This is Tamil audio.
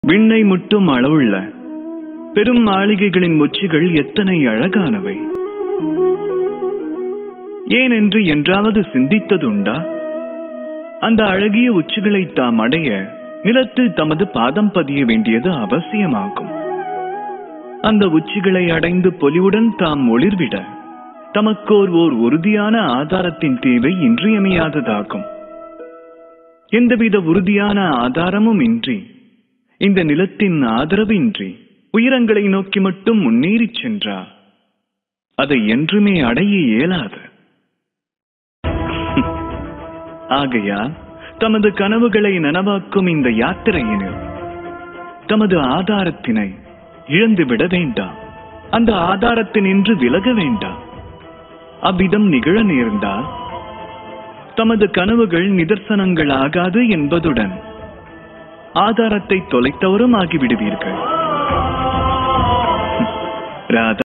விண்ணை முட்டும் அளவுள்ள பெரும் மாளிகைகளின் உச்சிகள் எத்தனை அழகானவை ஏனென்று என்றாவது சிந்தித்ததுண்டா அந்த அழகிய உச்சிகளை தாம் அடைய நிலத்தில் தமது பாதம் பதிய வேண்டியது அவசியமாகும் அந்த உச்சிகளை அடைந்து பொலிவுடன் தாம் ஒளிர்விட தமக்கோர் ஓர் உறுதியான ஆதாரத்தின் தேவை இன்றியமையாததாகும் எந்தவித உறுதியான ஆதாரமும் இன்றி இந்த நிலத்தின் ஆதரவின்றி உயரங்களை நோக்கி மட்டும் முன்னேறிச் சென்றார் அதை என்றுமே அடைய இயலாது ஆகையால் தமது கனவுகளை நனவாக்கும் இந்த யாத்திரையினில் தமது ஆதாரத்தினை இழந்து விட வேண்டாம் அந்த ஆதாரத்தினின்று விலக வேண்டாம் அவ்விதம் நிகழ நேர்ந்தால் தமது கனவுகள் நிதர்சனங்கள் ஆகாது என்பதுடன் ஆதாரத்தை தொலைத்தவரும் ஆகிவிடுவீர்கள் ராதா